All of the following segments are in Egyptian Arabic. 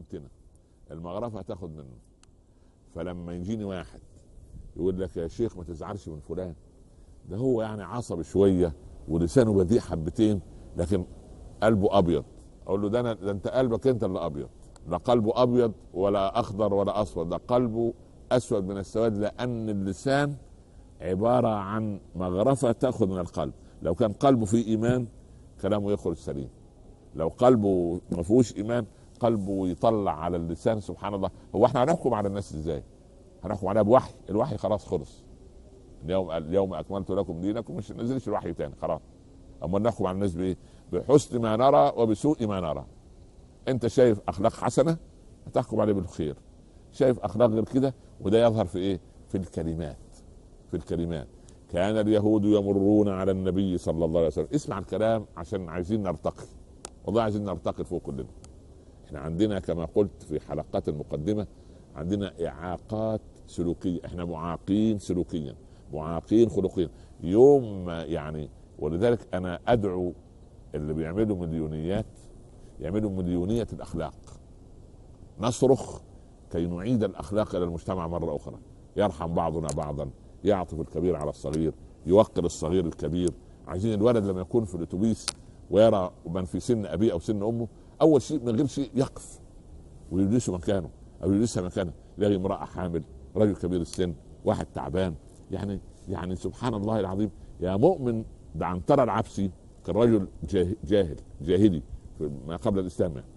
ممتنه المغرفه هتاخد منه فلما يجيني واحد يقول لك يا شيخ ما تزعلش من فلان ده هو يعني عصبي شويه ولسانه بذيء حبتين لكن قلبه ابيض اقول له ده أنا ده انت قلبك انت اللي ابيض لا قلبه ابيض ولا اخضر ولا اصفر ده قلبه اسود من السواد لان اللسان عباره عن مغرفه تاخذ من القلب لو كان قلبه فيه ايمان كلامه يخرج سليم لو قلبه ما فيهوش ايمان قلبه يطلع على اللسان سبحان الله هو احنا هنحكم على الناس ازاي هنحكم عليها بوحي الوحي خلاص خلص اليوم اليوم اكملت لكم دينكم مش نزلش الوحي تاني خلاص اما نحكم على الناس بايه بحسن ما نرى وبسوء ما نرى انت شايف اخلاق حسنه هتحكم عليه بالخير شايف اخلاق غير كده وده يظهر في ايه في الكلمات في الكلمات كان اليهود يمرون على النبي صلى الله عليه وسلم اسمع الكلام عشان عايزين نرتقي والله عايزين نرتقي فوق كلنا احنا عندنا كما قلت في حلقات المقدمه عندنا اعاقات سلوكيه احنا معاقين سلوكيا معاقين خلقيا يوم ما يعني ولذلك انا ادعو اللي بيعملوا مليونيات يعملوا مليونيه الاخلاق نصرخ كي نعيد الاخلاق الى المجتمع مره اخرى يرحم بعضنا بعضا يعطف الكبير على الصغير يوقر الصغير الكبير عايزين الولد لما يكون في الاتوبيس ويرى من في سن ابيه او سن امه اول شيء من غير شيء يقف ويجلسه مكانه او يجلسها مكانه يلاقي امراه حامل رجل كبير السن واحد تعبان يعني يعني سبحان الله العظيم يا مؤمن ده عنترة العبسي كان رجل جاهل جاهلي ما قبل الاسلام يعني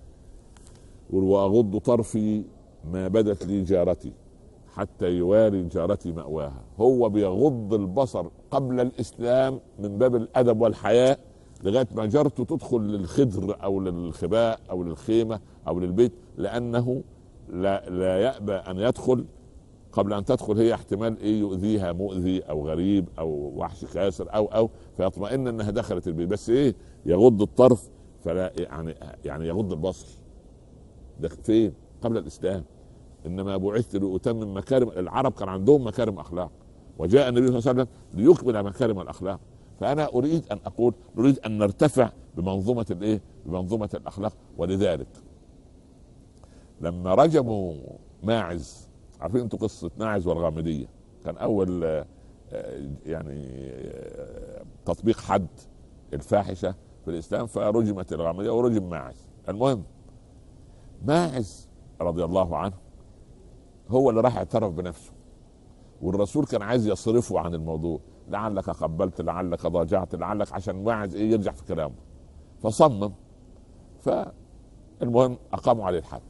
واغض طرفي ما بدت لي جارتي حتى يواري جارتي مأواها هو بيغض البصر قبل الإسلام من باب الأدب والحياء لغاية ما جارته تدخل للخدر أو للخباء أو للخيمة أو للبيت لأنه لا, لا يأبى أن يدخل قبل أن تدخل هي احتمال إيه يؤذيها مؤذي أو غريب أو وحش كاسر أو أو فيطمئن أنها دخلت البيت بس إيه يغض الطرف فلا يعني يعني يغض البصر ده فين قبل الإسلام انما بعثت لاتمم مكارم العرب كان عندهم مكارم اخلاق وجاء النبي صلى الله عليه وسلم ليكمل مكارم الاخلاق فانا اريد ان اقول نريد ان نرتفع بمنظومه الايه؟ بمنظومه الاخلاق ولذلك لما رجموا ماعز عارفين انتم قصه ماعز والغامديه كان اول يعني تطبيق حد الفاحشه في الاسلام فرجمت الغامديه ورجم ماعز المهم ماعز رضي الله عنه هو اللي راح اعترف بنفسه والرسول كان عايز يصرفه عن الموضوع لعلك قبلت لعلك ضاجعت لعلك عشان واحد ايه يرجع في كلامه فصمم فالمهم اقاموا عليه الحد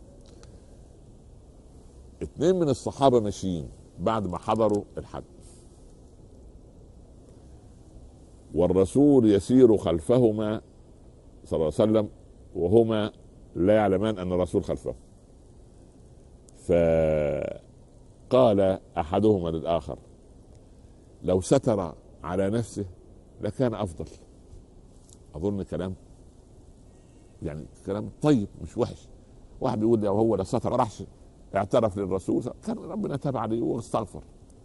اثنين من الصحابه ماشيين بعد ما حضروا الحد والرسول يسير خلفهما صلى الله عليه وسلم وهما لا يعلمان ان الرسول خلفه فقال احدهما للاخر لو ستر على نفسه لكان افضل اظن كلام يعني كلام طيب مش وحش واحد بيقول لو هو لا ستر راحش اعترف للرسول كان ربنا تاب عليه واستغفر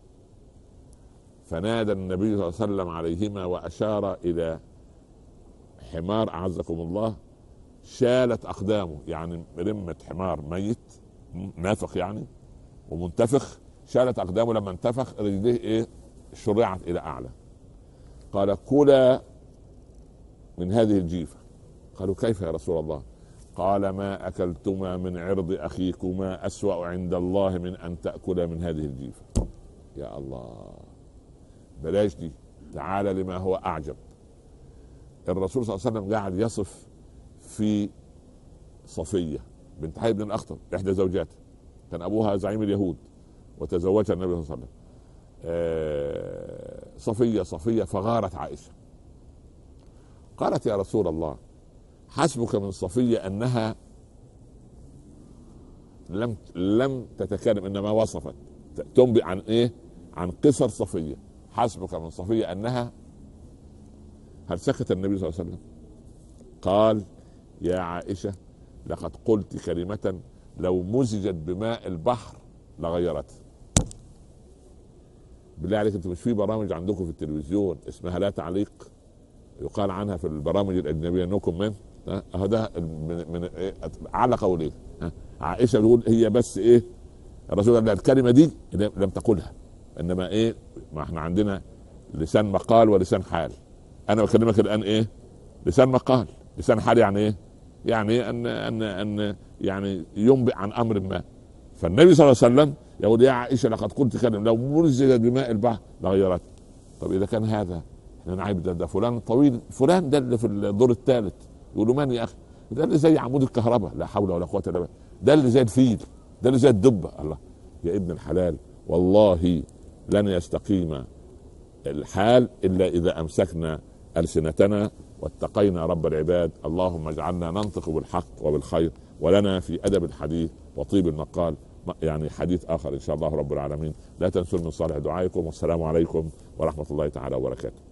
فنادى النبي صلى الله عليه وسلم عليهما واشار الى حمار اعزكم الله شالت اقدامه يعني رمه حمار ميت نافخ يعني ومنتفخ شالت اقدامه لما انتفخ رجليه ايه شرعت الى اعلى قال كلا من هذه الجيفه قالوا كيف يا رسول الله قال ما اكلتما من عرض اخيكما اسوا عند الله من ان تاكلا من هذه الجيفه يا الله بلاش دي تعال لما هو اعجب الرسول صلى الله عليه وسلم قاعد يصف في صفيه بنت حي بن الاخطب احدى زوجاته كان ابوها زعيم اليهود وتزوجها النبي صلى الله عليه وسلم آه صفيه صفيه فغارت عائشه قالت يا رسول الله حسبك من صفيه انها لم لم تتكلم انما وصفت تنبئ عن ايه؟ عن قصر صفيه حسبك من صفيه انها هل سكت النبي صلى الله عليه وسلم؟ قال يا عائشه لقد قلت كلمه لو مزجت بماء البحر لغيرته بالله عليك انتوا مش في برامج عندكم في التلفزيون اسمها لا تعليق يقال عنها في البرامج الاجنبيه نو كومنت اهو ده من, من إيه على قولين عائشه بيقول هي بس ايه الرسول قال الكلمه دي لم تقلها انما ايه ما احنا عندنا لسان مقال ولسان حال انا بكلمك الان ايه لسان مقال لسان حال يعني ايه يعني ان ان ان يعني ينبئ عن امر ما فالنبي صلى الله عليه وسلم يقول يا عائشه لقد قلت كلمه لو مرزلت بماء البحر لغيرت طب اذا كان هذا احنا نعيب ده, ده فلان طويل فلان ده اللي في الدور الثالث يقولوا من يا اخي ده اللي زي عمود الكهرباء لا حول ولا قوه الا بالله ده اللي زي الفيل ده اللي زي الدبه الله يا ابن الحلال والله لن يستقيم الحال الا اذا امسكنا السنتنا واتقينا رب العباد اللهم اجعلنا ننطق بالحق وبالخير ولنا في ادب الحديث وطيب المقال يعني حديث اخر ان شاء الله رب العالمين لا تنسوا من صالح دعائكم والسلام عليكم ورحمه الله تعالى وبركاته